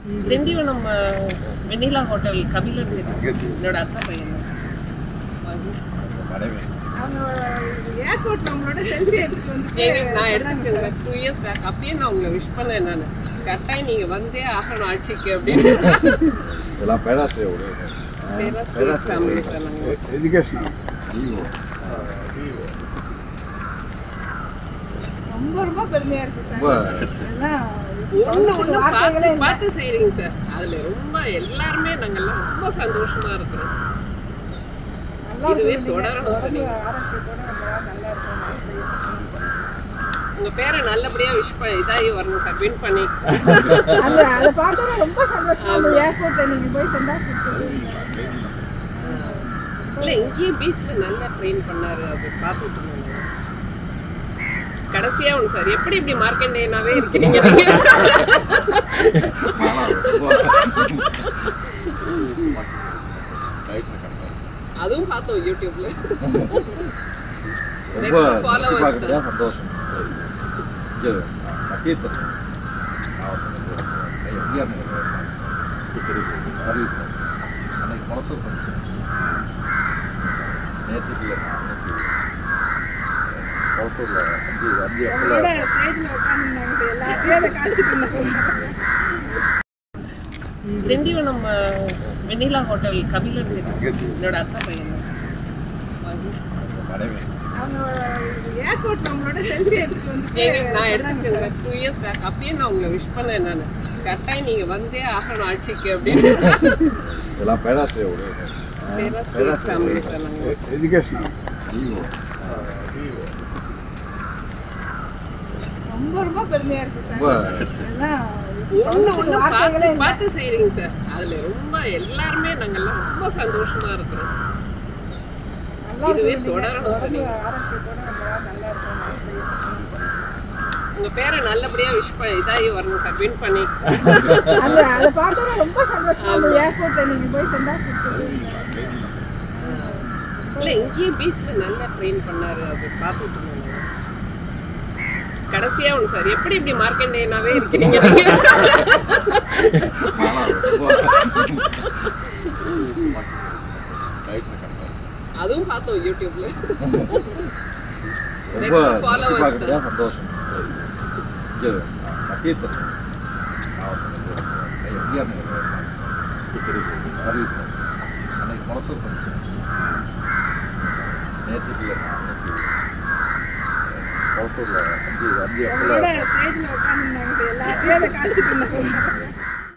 திண்டிவனம் அஹ், வெண்ணிலா ஹோட்டல் கபிலர் என்னோட அத்தை பையன் தான். அவங்க ஏர்போர்ட் நம்மளோட செல்ஃபி எடுத்துட்டு வந்து ஏங்க, நான் எடுத்துருக்கேன் டூ இயர்ஸ் பேக் அப்பயே நான் உங்களை விஷ் பண்ணேன் நான் கட்டாயம் நீங்க வந்தே ஆகணும் ஆட்சிக்கு அப்படின்னு இதெல்லாம் பேராசிரியர் பேராசிரியர் ஃபேமிலி சொன்னாங்க எஜுகேஷன் ரொம்ப ரொம்ப பெருமையா இருக்கு சார் ரொம்ப ஏன்னா ஒண்ணு ஒண்ணு வார்த்தைகளே பார்த்து பார்த்து செய்றீங்க சார் அதுல ரொம்ப எல்லாருமே நாங்கெல்லாம் ரொம்ப சந்தோஷமா இருக்கிறோம் நல்லா இதுவே இருக்கு. தொடரணும் சார் உடம்பு ஆரோக்கியத்தோட நம்மளால நல்லா இருக்கணும் உங்க பேரை நல்லபடியா விஷ் பண்ணி இதாகி வரணும் சார் வின் பண்ணி அந்த அதை பார்த்தோன்னா ரொம்ப சந்தோஷமா அந்த ஏர்போர்ட்டை நீங்க போய் சென்றா கொடுத்துருக்கீங்க இல்ல இங்கேயும் பீச்ல நல்லா ட்ரெயின் பண்ணாரு அது பார்த்துட்டு இருந்தோம் நாங்க. கடைசியா ஒண்ணு சார் எப்படி இப்படி மார்க்கண்டேனாவே இருக்கிறீங்க அதுவும் பார்த்தோம் யூடியூப்ல ரொம்ப followers பார்க்கறதா சந்தோஷம் இங்கே மத்தியத்தில் எம்ஜிஆர் நகர் சரி சர்வீஸ் அன்னைக்கு குளத்தூர் ஃபங்க்ஷன் நேற்றுக்கு குளத்தூரில் அஞ்சு அஞ்சு உங்களோட ஏப்ரல் ஸ்டேஜ்ல உட்காந்துருந்தாங்க சார் எல்லாத்தையும் அதை காட்சிட்டு இருந்தாங்க திண்டிவனம் அஹ், வெண்ணிலா ஹோட்டல் கபிலர் என்னோட அத்தை பையன் தான். மனைவி அவங்க ஏர்போர்ட் நம்மளோட செல்ஃபி எடுத்துட்டு வந்து ஏங்க, நான் எடுத்துருக்கேன் டூ இயர்ஸ் பேக் அப்பயே நான் உங்களை விஷ் பண்ணேன் நான் கட்டாயம் நீங்க வந்தே ஆகணும் ஆட்சிக்கு அப்படின்னு இதெல்லாம் பேராசிரியர் பேராசிரியர் ஃபேமிலி சொன்னாங்க எஜுகேஷன் ரொம்ப ரொம்ப பெருமையா இருக்கு சார் ரொம்ப ஏன்னா ஒண்ணு ஒண்ணு வார்த்தைகளே பார்த்து பார்த்து செய்றீங்க சார் அதுல ரொம்ப எல்லாருமே நாங்கெல்லாம் ரொம்ப சந்தோஷமா இருக்கிறோம் நல்லா இதுவே இருக்கு. தொடரணும் சார் உடம்பு ஆரோக்கியத்தோட நம்மளால நல்லா இருக்கணும் உங்க பேரை நல்லபடியா விஷ் பண்ணி இதாகி வரணும் சார் வின் பண்ணி அந்த அதை பார்த்தோன்னா ரொம்ப சந்தோஷமா அந்த ஏர்போர்ட்டை நீங்க போய் சென்றா கொடுத்துருக்கீங்க இல்ல இங்கேயும் பீச்ல நல்லா ட்ரெயின் பண்ணாரு அது பார்த்துட்டு இருந்தோம் நாங்க. கடைசியா ஒண்ணு சார் எப்படி இப்படி மார்க்கண்டேனாவே இருக்கிறீங்க அதுவும் பார்த்தோம் யூடியூப்ல ரொம்ப followers பார்க்கறதா சந்தோஷம் இங்கே மத்தியத்தில் எம்ஜிஆர் நகர் சரி சர்வீஸ் அன்னைக்கு குளத்தூர் ஃபங்க்ஷன் நேற்றுக்கு குளத்தூரில் அஞ்சு அஞ்சு ஏப்ரல் உங்களோட ஸ்டேஜ்ல உட்காந்துருந்தாங்க சார் எல்லாத்தையும் அதை காட்சிட்டு இருந்தாங்க